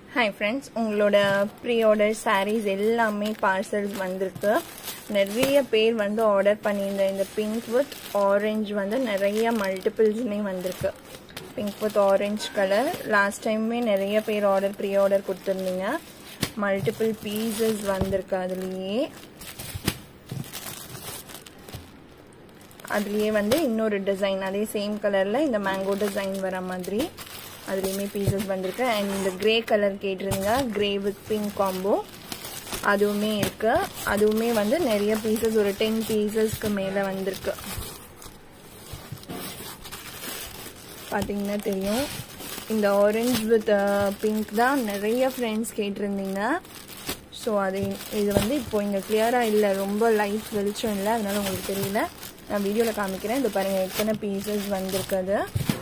hi friends உங்களோட pre order sarees எல்லாமே parcels வந்திருக்கு நிறைய பேர் வந்து ஆர்டர் பண்ணியிருந்த இந்த பிங்க் வித் ஆரஞ்சு வந்து நிறைய மல்டிபிள்ஸுமே வந்திருக்கு pink with orange colour last டைமே நிறைய பேர் ஆர்டர் ப்ரீ ஆர்டர் கொடுத்துருந்தீங்க மல்டிபிள் பீசஸ் வந்திருக்கு அதுலேயே அதுலேயே வந்து இன்னொரு டிசைன் அதே சேம் கலரில் இந்த மேங்கோ டிசைன் வர மாதிரி அதுலேயுமே பீசஸ் வந்திருக்கு அண்ட் இந்த கிரே கலர் கேட்டிருந்தீங்க கிரே வித் பிங்க் காம்போ அதுவுமே இருக்கு அதுவுமே வந்து நிறைய பீசஸ் ஒரு டென் பீசஸ்க்கு மேலே வந்திருக்கு பார்த்தீங்கன்னா தெரியும் இந்த ஆரஞ்ச் வித் பிங்க் தான் நிறைய ஃப்ரெண்ட்ஸ் கேட்டிருந்தீங்க ஸோ அது இது வந்து இப்போ இங்கே கிளியராக இல்லை ரொம்ப லைட் வெளிச்சம் இல்லை அதனால உங்களுக்கு தெரியல நான் வீடியோவில் காமிக்கிறேன் இது பாருங்கள் எத்தனை பீசஸ் வந்திருக்குது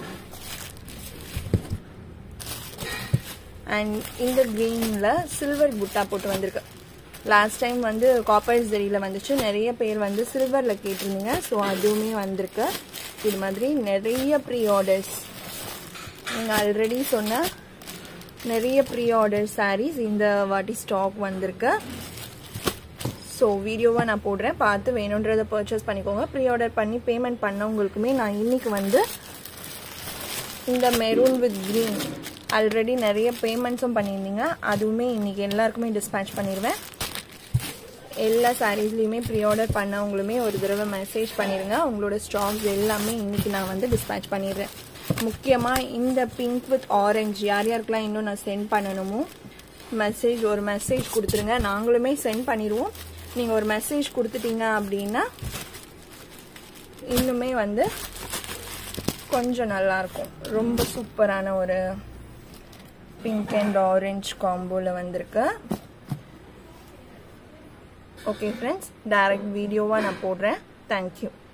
அண்ட் இந்த க்ரீனில் சில்வர் புட்டா போட்டு வந்திருக்கு லாஸ்ட் டைம் வந்து காப்பர் ஜெரியில் வந்துச்சு நிறைய பேர் வந்து சில்வரில் கேட்டிருந்தீங்க ஸோ அதுவுமே வந்திருக்கு இது மாதிரி நிறைய ப்ரீ ஆர்டர்ஸ் நீங்கள் ஆல்ரெடி சொன்ன நிறைய ப்ரீ ஆர்டர் சாரீஸ் இந்த வாட்டி ஸ்டாக் வந்திருக்கு ஸோ வீடியோவாக நான் போடுறேன் பார்த்து வேணுன்றதை பர்ச்சேஸ் பண்ணிக்கோங்க ப்ரீ ஆர்டர் பண்ணி பேமெண்ட் பண்ணவங்களுக்குமே நான் இன்னைக்கு வந்து இந்த மெரூன் வித் க்ரீன் ஆல்ரெடி நிறைய பேமெண்ட்ஸும் பண்ணியிருந்தீங்க அதுவுமே இன்றைக்கி எல்லாருக்குமே டிஸ்பேச் பண்ணிடுவேன் எல்லா சாரீஸ்லேயுமே ப்ரீ ஆர்டர் பண்ணவங்களுமே ஒரு தடவை மெசேஜ் பண்ணிடுங்க உங்களோட ஸ்டாக்ஸ் எல்லாமே இன்றைக்கி நான் வந்து டிஸ்பேச் பண்ணிடுறேன் முக்கியமாக இந்த பிங்க் வித் ஆரஞ்சு யார் யாருக்கெல்லாம் இன்னும் நான் சென்ட் பண்ணணுமோ மெசேஜ் ஒரு மெசேஜ் கொடுத்துருங்க நாங்களுமே சென்ட் பண்ணிடுவோம் நீங்கள் ஒரு மெசேஜ் கொடுத்துட்டீங்க அப்படின்னா இன்னுமே வந்து கொஞ்சம் நல்லாயிருக்கும் ரொம்ப சூப்பரான ஒரு பிங்க் அண்ட் ஆரஞ்ச் காம்போவில் வந்திருக்கு ஓகே ஃப்ரெண்ட்ஸ் டைரக்ட் வீடியோவாக நான் போடுறேன் தேங்க்யூ